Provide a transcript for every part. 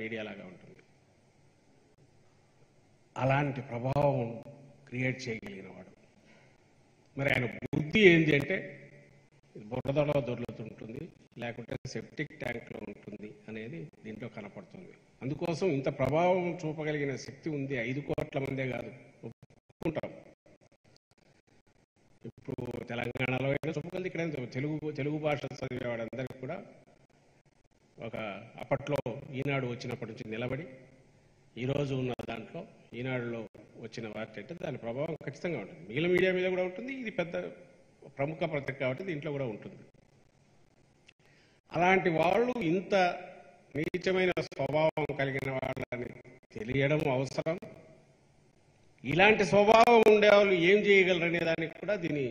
Media లాగా ఉంటుంది అలాంటి ప్రభావం క్రియేట్ చేయగలిగిన వాడు మరి ఆయన బుద్ధి ఏంటి అంటే బురదలో దొర్లుతుంటుంది లేకుంటే సెప్టిక్ ట్యాంక్లో ఉంటుంది అనేది దీంట్లో కనపడుతుంది అందుకోసం ఇంత ప్రభావం చూపగలిగిన శక్తి ఉంది ఐదు కోట్ల మందే కాదు ఒప్పుకుంటాం ఇప్పుడు తెలంగాణలో అయినా చూపగలిది ఇక్కడ తెలుగు తెలుగు భాష చదివేవాడందరికీ కూడా ఒక అప్పట్లో ఈనాడు వచ్చినప్పటి నుంచి నిలబడి ఈరోజు ఉన్న దాంట్లో ఈనాడులో వచ్చిన వార్త అంటే దాని ప్రభావం ఖచ్చితంగా ఉంటుంది మిగిలిన మీడియా మీద కూడా ఉంటుంది ఇది పెద్ద ప్రముఖ పత్రిక కాబట్టి దీంట్లో కూడా ఉంటుంది అలాంటి వాళ్ళు ఇంత నీచమైన స్వభావం కలిగిన వాళ్ళని తెలియడం అవసరం ఇలాంటి స్వభావం ఉండేవాళ్ళు ఏం చేయగలరనే దానికి కూడా దీని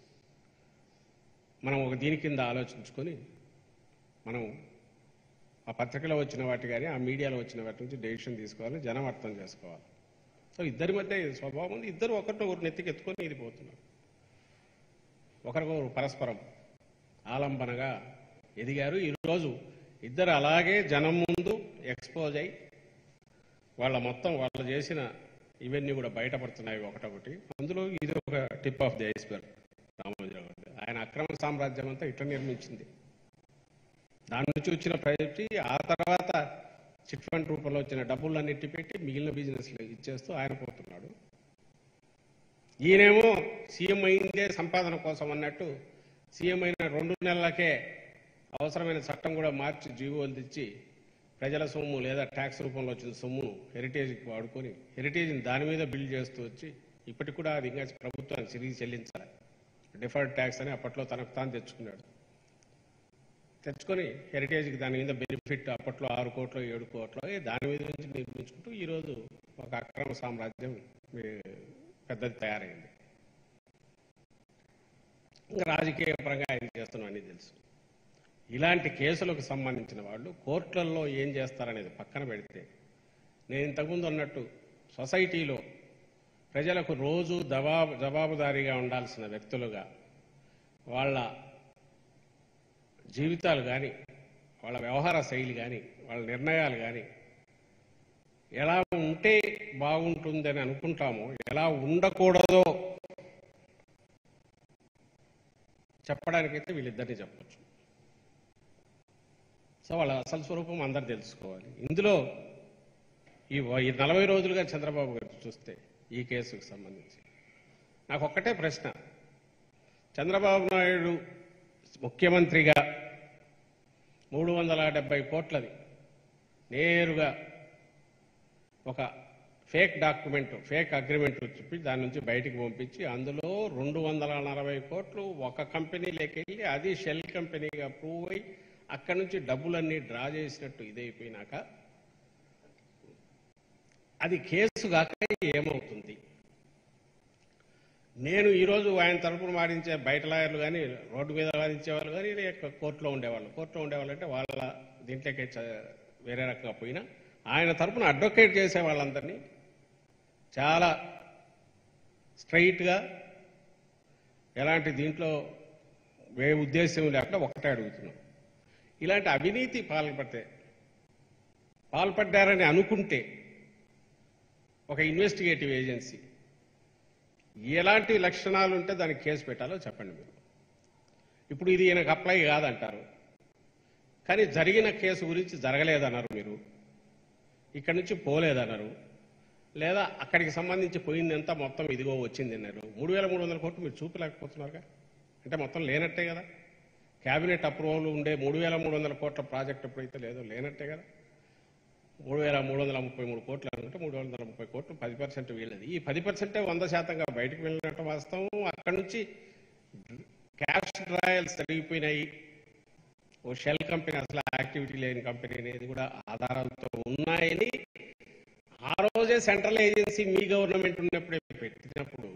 మనం ఒక దీని కింద ఆలోచించుకొని మనం ఆ పత్రికలో వచ్చిన వాటి కానీ ఆ మీడియాలో వచ్చిన వాటి నుంచి డెసిషన్ తీసుకోవాలి జనం అర్థం చేసుకోవాలి సో ఇద్దరి మధ్య ఈ స్వభావం ఉంది ఇద్దరు ఒకరిని ఒకరు నెత్తికి ఎత్తుకొని ఇది పోతున్నారు ఒకరికొకరు పరస్పరం ఆలంబనగా ఎదిగారు ఈరోజు ఇద్దరు అలాగే జనం ముందు ఎక్స్పోజ్ అయి వాళ్ళ మొత్తం వాళ్ళు చేసిన ఇవన్నీ కూడా బయటపడుతున్నాయి ఒకటొకటి అందులో ఇది ఒక tip of the iceberg Ramoji Rao గారు ఆయన అక్రమ సామ్రాజ్యం అంతా ఇట్లా నిర్మించింది దాని నుంచి వచ్చిన ప్రయత్ని ఆ తర్వాత చిట్ ఫండ్ రూపంలో వచ్చిన డబ్బులన్నిటి పెట్టి మిగిలిన బిజినెస్లు ఇచ్చేస్తూ ఆయన పోతున్నాడు ఈయనేమో సీఎం అయిందే సంపాదన కోసం అన్నట్టు సీఎం అయిన రెండు నెలలకే అవసరమైన చట్టం కూడా మార్చి జీవోలు తెచ్చి ప్రజల సొమ్ము లేదా ట్యాక్స్ రూపంలో వచ్చిన సొమ్మును హెరిటేజ్కి వాడుకొని హెరిటేజ్ని దాని మీద బిల్డ్ చేస్తూ వచ్చి ఇప్పటికి కూడా అది ఇంకా ప్రభుత్వానికి తిరిగి చెల్లించాలి డిఫర్డ్ ట్యాక్స్ అని అప్పట్లో తనకు తాను తెచ్చుకున్నాడు తెచ్చుకొని హెరిటేజ్కి దాని మీద బెనిఫిట్ అప్పట్లో ఆరు కోట్లు ఏడు కోట్లు ఏ దాని మీద నుంచి నిర్మించుకుంటూ ఈరోజు ఒక అక్రమ సామ్రాజ్యం ఏ, పెద్దది తయారైంది ఇంకా రాజకీయ పరంగా ఆయన చేస్తున్నాం అని తెలుసు ఇలాంటి కేసులకు సంబంధించిన వాళ్ళు కోర్టులలో ఏం చేస్తారనేది పక్కన పెడితే నేను ఇంతకుముందు అన్నట్టు సొసైటీలో ప్రజలకు రోజు జవాబు జవాబుదారీగా ఉండాల్సిన వ్యక్తులుగా వాళ్ళ జీవితాలు కానీ వాళ్ళ వ్యవహార శైలి కానీ వాళ్ళ నిర్ణయాలు కానీ ఎలా ఉంటే బాగుంటుందని అనుకుంటామో ఎలా ఉండకూడదో చెప్పడానికైతే వీళ్ళిద్దరిని చెప్పొచ్చు సో వాళ్ళ అసలు స్వరూపం అందరు తెలుసుకోవాలి ఇందులో ఈ వ- ఈ నలభై రోజులుగా చంద్రబాబు గారు చూస్తే ఈ కేసుకు సంబంధించి నాకు ఒక్కటే ప్రశ్న చంద్రబాబు నాయుడు ముఖ్యమంత్రిగా మూడు వందల డెబ్బై కోట్లది నేరుగా ఒక ఫేక్ డాక్యుమెంట్ ఫేక్ అగ్రిమెంట్ చెప్పి దాని నుంచి బయటికి పంపించి అందులో రెండు వందల నలభై కోట్లు ఒక కంపెనీలోకి వెళ్ళి అది షెల్ కంపెనీగా ప్రూవ్ అయి అక్కడి నుంచి డబ్బులన్నీ డ్రా చేసినట్టు ఇదైపోయినాక అది కేసు కాక ఏమవుతుంది నేను ఈరోజు ఆయన తరపున వాదించే బయట లాయర్లు కానీ రోడ్డు మీద వాదించే వాళ్ళు కానీ లేక కోర్టులో ఉండేవాళ్ళు కోర్టులో ఉండేవాళ్ళు అంటే వాళ్ళ దీంట్లోకి చ- వేరే రకంగా పోయినా ఆయన తరపున అడ్వకేట్ చేసే వాళ్ళందరినీ చాలా స్ట్రైట్గా ఎలాంటి దీంట్లో ఏ ఉద్దేశం లేకుండా ఒకటే అడుగుతున్నాం ఇలాంటి అవినీతి పాల్పడితే పాల్పడ్డారని అనుకుంటే ఒక ఇన్వెస్టిగేటివ్ ఏజెన్సీ ఎలాంటి లక్షణాలు ఉంటే దానికి కేసు పెట్టాలో చెప్పండి మీరు ఇప్పుడు ఇది ఈయనకు అప్లై కాదంటారు కానీ జరిగిన కేసు గురించి జరగలేదన్నారు మీరు ఇక్కడి నుంచి పోలేదన్నారు లేదా అక్కడికి సంబంధించి పోయిందంతా మొత్తం ఇదిగో వచ్చింది అన్నారు మూడు వేల మూడు వందల కోట్లు మీరు చూపలేకపోతున్నారుగా అంటే మొత్తం లేనట్టే కదా క్యాబినెట్ అప్రూవల్ ఉండే మూడు వేల మూడు వందల కోట్ల ప్రాజెక్ట్ ఎప్పుడైతే లేదో లేనట్టే కదా మూడు వేల మూడు వందల ముప్పై మూడు కోట్లు అనుకుంటే మూడు వందల ముప్పై కోట్లు పది పర్సెంట్ వీళ్ళది ఈ పది పర్సెంటే వంద శాతంగా బయటకు వెళ్ళినట్టు వాస్తవం అక్కడి నుంచి క్యాష్ ట్రయల్స్ జరిగిపోయినాయి ఓ షెల్ కంపెనీ అసలు యాక్టివిటీ లేని కంపెనీ అనేది కూడా ఆధారాలతో ఉన్నాయని ఆ రోజే సెంట్రల్ ఏజెన్సీ మీ గవర్నమెంట్ ఉన్నప్పుడే పెట్టినప్పుడు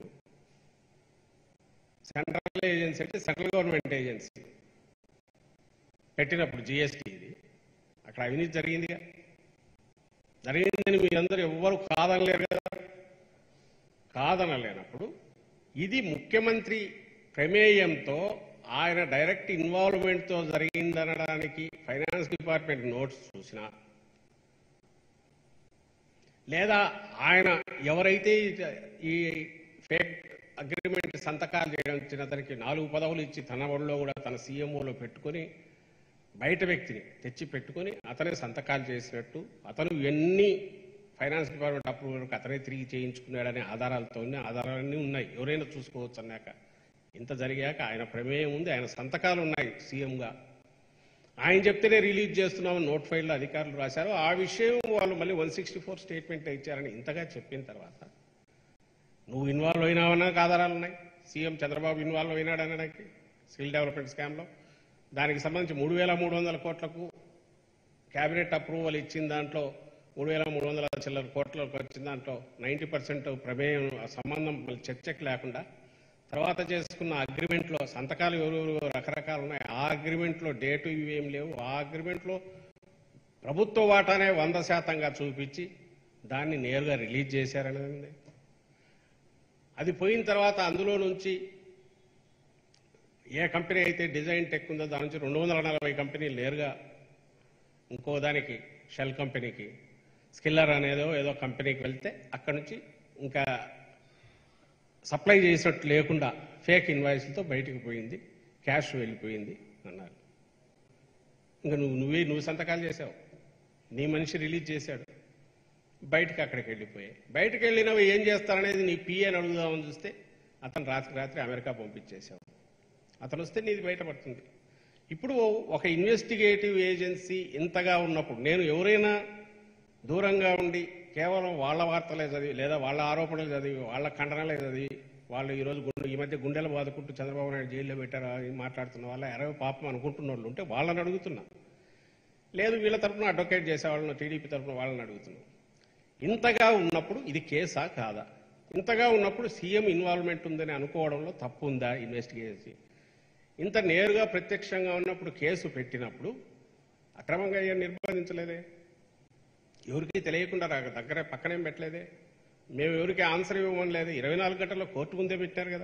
సెంట్రల్ ఏజెన్సీ అంటే సెంట్రల్ గవర్నమెంట్ ఏజెన్సీ పెట్టినప్పుడు జిఎస్టీ ఇది అక్కడ అవినీతి జరిగిందిగా జరిగిందని మీరందరూ ఎవ్వరు కాదనలేరు కదా కాదనలేనప్పుడు ఇది ముఖ్యమంత్రి ప్రమేయంతో ఆయన డైరెక్ట్ ఇన్వాల్వ్మెంట్తో జరిగిందనడానికి ఫైనాన్స్ డిపార్ట్మెంట్ నోట్స్ చూసినా లేదా ఆయన ఎవరైతే ఈ ఫేక్ అగ్రిమెంట్ సంతకాలు చేయడం ఇచ్చిన అతనికి నాలుగు పదవులు ఇచ్చి తన ఒళ్ళో కూడా తన సీఎంఓలో పెట్టుకొని బయట వ్యక్తిని తెచ్చి పెట్టుకొని అతనే సంతకాలు చేసినట్టు అతను ఎన్ని ఫైనాన్స్ డిపార్ట్మెంట్ అప్రూవల్ వరకు అతనే తిరిగి చేయించుకున్నాడనే ఆధారాలతో ఉన్న- ఆధారాలన్నీ ఉన్నాయి ఎవరైనా చూసుకోవచ్చు అన్నాక ఇంత జరిగాక ఆయన ప్రమేయం ఉంది ఆయన సంతకాలు ఉన్నాయి సీఎంగా ఆయన చెప్తేనే రిలీజ్ చేస్తున్నామని నోట్ ఫైల్లో అధికారులు రాశారు ఆ విషయం వాళ్ళు మళ్ళీ వన్ సిక్స్టీ ఫోర్ స్టేట్మెంట్ ఇచ్చారని ఇంతగా చెప్పిన తర్వాత నువ్వు ఇన్వాల్వ్ అయినావన్నాక ఆధారాలు ఉన్నాయి సీఎం చంద్రబాబు ఇన్వాల్వ్ అయినాడు అనడానికి స్కిల్ డెవలప్మెంట్ స్కామ్లో దానికి సంబంధించి మూడు వేల మూడు వందల కోట్లకు క్యాబినెట్ అప్రూవల్ ఇచ్చిన దాంట్లో మూడు వేల మూడు వందల చిల్లర కోట్లకు వచ్చిన దాంట్లో నైంటీ పర్సెంట్ ప్రమేయం ఆ సంబంధం మళ్ళీ చర్చకు లేకుండా తర్వాత చేసుకున్న అగ్రిమెంట్లో సంతకాలు ఎవరెవరు రకరకాలు ఉన్నాయి ఆ అగ్రిమెంట్లో డేటు ఇవి ఏం లేవు ఆ అగ్రిమెంట్లో ప్రభుత్వ వాటానే వంద శాతంగా చూపించి దాన్ని నేరుగా రిలీజ్ చేశారనేది ఉంది. అది పోయిన తర్వాత అందులో నుంచి ఏ కంపెనీ అయితే డిజైన్ టెక్ ఉందో దాని నుంచి రెండు వందల నలభై కంపెనీలు నేరుగా ఇంకో దానికి షెల్ కంపెనీకి స్కిల్లర్ అనేదో ఏదో కంపెనీకి వెళ్తే అక్కడి నుంచి ఇంకా సప్లై చేసినట్టు లేకుండా ఫేక్ ఇన్వాయిస్లతో బయటికి పోయింది క్యాష్ వెళ్ళిపోయింది అన్నారు ఇంకా నువ్వు నువ్వే నువ్వు సంతకాలు చేసావు నీ మనిషి రిలీజ్ చేశాడు బయటకు అక్కడికి వెళ్ళిపోయాయి బయటకు వెళ్ళినవి ఏం చేస్తారనేది నీ పిఏని అడుగుదామని చూస్తే అతను రాత్రి రాత్రి అమెరికా పంపించేశావు అతను వస్తే నీది బయటపడుతుంది ఇప్పుడు ఒక ఇన్వెస్టిగేటివ్ ఏజెన్సీ ఇంతగా ఉన్నప్పుడు నేను ఎవరైనా దూరంగా ఉండి కేవలం వాళ్ళ వార్తలే చదివి లేదా వాళ్ళ ఆరోపణలు చదివి వాళ్ళ ఖండనలే చదివి వాళ్ళు ఈరోజు గుండె ఈ మధ్య గుండెలు బాదుకుంటూ చంద్రబాబు నాయుడు జైల్లో పెట్టారు అని మాట్లాడుతున్న వాళ్ళ ఎరవ పాపం అనుకుంటున్న వాళ్ళు ఉంటే వాళ్ళని అడుగుతున్నా లేదు వీళ్ళ తరపున అడ్వకేట్ చేసే వాళ్ళని టీడీపీ తరపున వాళ్ళని అడుగుతున్నాం ఇంతగా ఉన్నప్పుడు ఇది కేసా కాదా ఇంతగా ఉన్నప్పుడు సీఎం ఇన్వాల్వ్మెంట్ ఉందని అనుకోవడంలో తప్పు ఉందా ఇన్వెస్టిగేషన్ ఇంత నేరుగా ప్రత్యక్షంగా ఉన్నప్పుడు కేసు పెట్టినప్పుడు అక్రమంగా ఏం నిర్బంధించలేదే ఎవరికి తెలియకుండా రా దగ్గర పక్కనేం పెట్టలేదే మేము ఎవరికి ఆన్సర్ ఇవ్వమని లేదు ఇరవై నాలుగు గంటల్లో కోర్టు ముందే పెట్టారు కదా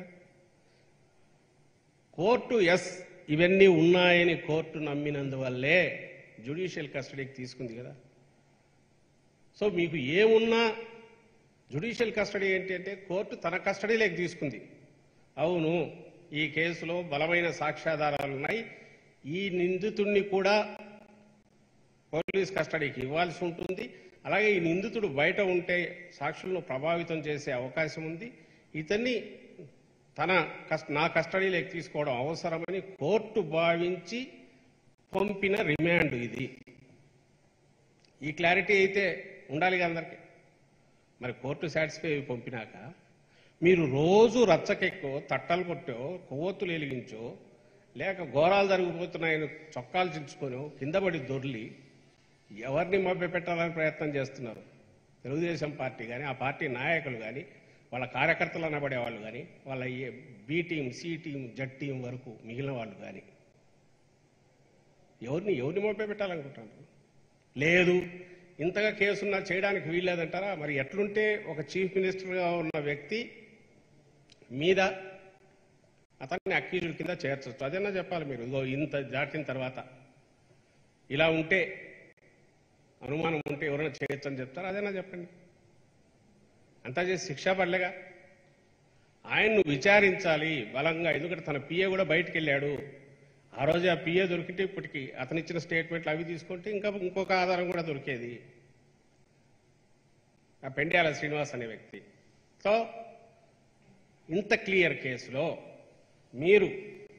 కోర్టు ఎస్ ఇవన్నీ ఉన్నాయని కోర్టు నమ్మినందువల్లే జ్యుడిషియల్ కస్టడీకి తీసుకుంది కదా సో మీకు ఏమున్నా జ్యుడిషియల్ కస్టడీ ఏంటి అంటే కోర్టు తన కస్టడీలోకి తీసుకుంది అవును ఈ కేసులో బలమైన సాక్ష్యాధారాలు ఉన్నాయి ఈ నిందితుడిని కూడా పోలీస్ కస్టడీకి ఇవ్వాల్సి ఉంటుంది అలాగే ఈ నిందితుడు బయట ఉంటే సాక్షులను ప్రభావితం చేసే అవకాశం ఉంది ఇతన్ని తన కస్- నా కస్టడీలోకి తీసుకోవడం అవసరమని కోర్టు భావించి పంపిన రిమాండ్ ఇది ఈ క్లారిటీ అయితే ఉండాలి కదా అందరికీ మరి కోర్టు సాటిస్ఫై అయి పంపినాక మీరు రోజు రచ్చకెక్కో తట్టలు కొట్టో కొవ్వొత్తులు వెలిగించో లేక ఘోరాలు జరిగిపోతున్నాయని చొక్కాలు చించుకొనో కింద పడి దొర్లి ఎవరిని మభ్యపెట్టాలని ప్రయత్నం చేస్తున్నారు తెలుగుదేశం పార్టీ కానీ ఆ పార్టీ నాయకులు కానీ వాళ్ళ కార్యకర్తలు అనబడే వాళ్ళు కానీ వాళ్ళ A- B team C team Z team వరకు మిగిలిన వాళ్ళు కానీ ఎవరిని ఎవరిని మభ్యపెట్టాలనుకుంటున్నారు లేదు ఇంతగా కేసున్నా చేయడానికి వీల్లేదంటారా మరి ఎట్లుంటే ఒక చీఫ్ మినిస్టర్గా ఉన్న వ్యక్తి మీద అతన్ని అక్యూజ్డ్ కింద చేర్చొచ్చు అదన్నా చెప్పాలి మీరు ఇదిగో ఇంత దాటిన తర్వాత ఇలా ఉంటే అనుమానం ఉంటే ఎవరైనా చేయొచ్చు అని చెప్తారు అదైనా చెప్పండి అంతా చేసి శిక్ష పడలేగా ఆయన్ను విచారించాలి బలంగా ఎందుకంటే తన పిఏ కూడా బయటికి వెళ్ళాడు ఆ రోజు ఆ పిఏ దొరికితే ఇప్పటికి అతను ఇచ్చిన స్టేట్మెంట్లు అవి తీసుకుంటే ఇంకా ఇంకొక ఆధారం కూడా దొరికేది ఆ పెండ్యాల శ్రీనివాస్ అనే వ్యక్తి సో ఇంత క్లియర్ కేసులో మీరు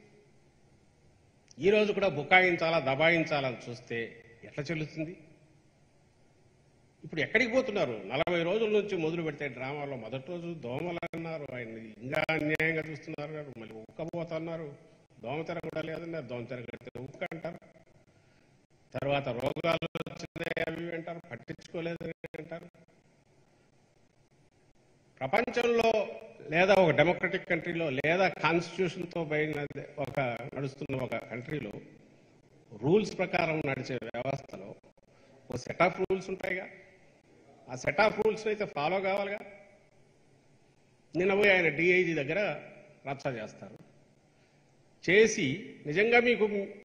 ఈరోజు కూడా బుకాయించాలా దబాయించాలని చూస్తే ఎట్లా చెల్లుతుంది ఇప్పుడు ఎక్కడికి పోతున్నారు నలభై రోజుల నుంచి మొదలు పెడితే డ్రామాలో మొదటి రోజు దోమలు అన్నారు ఆయన ఇంకా అన్యాయంగా చూస్తున్నారు గారు మళ్ళీ ఉక్కపోతున్నారు దోమతెర కూడా లేదన్నారు దోమతెర కడితే ఉక్క అంటారు తర్వాత రోగాలు వచ్చినాయి అవి ఇవి అంటారు పట్టించుకోలేదని అంటారు ప్రపంచంలో లేదా ఒక డెమోక్రటిక్ కంట్రీలో లేదా కాన్స్టిట్యూషన్తో బయట ఒక నడుస్తున్న ఒక కంట్రీలో రూల్స్ ప్రకారం నడిచే వ్యవస్థలో ఒక సెట్ ఆఫ్ రూల్స్ ఉంటాయిగా ఆ సెట్ ఆఫ్ రూల్స్ అయితే ఫాలో కావాలిగా నిన్న పోయి ఆయన డిఐజీ దగ్గర రచ్చ చేస్తారు చేసి నిజంగా మీకు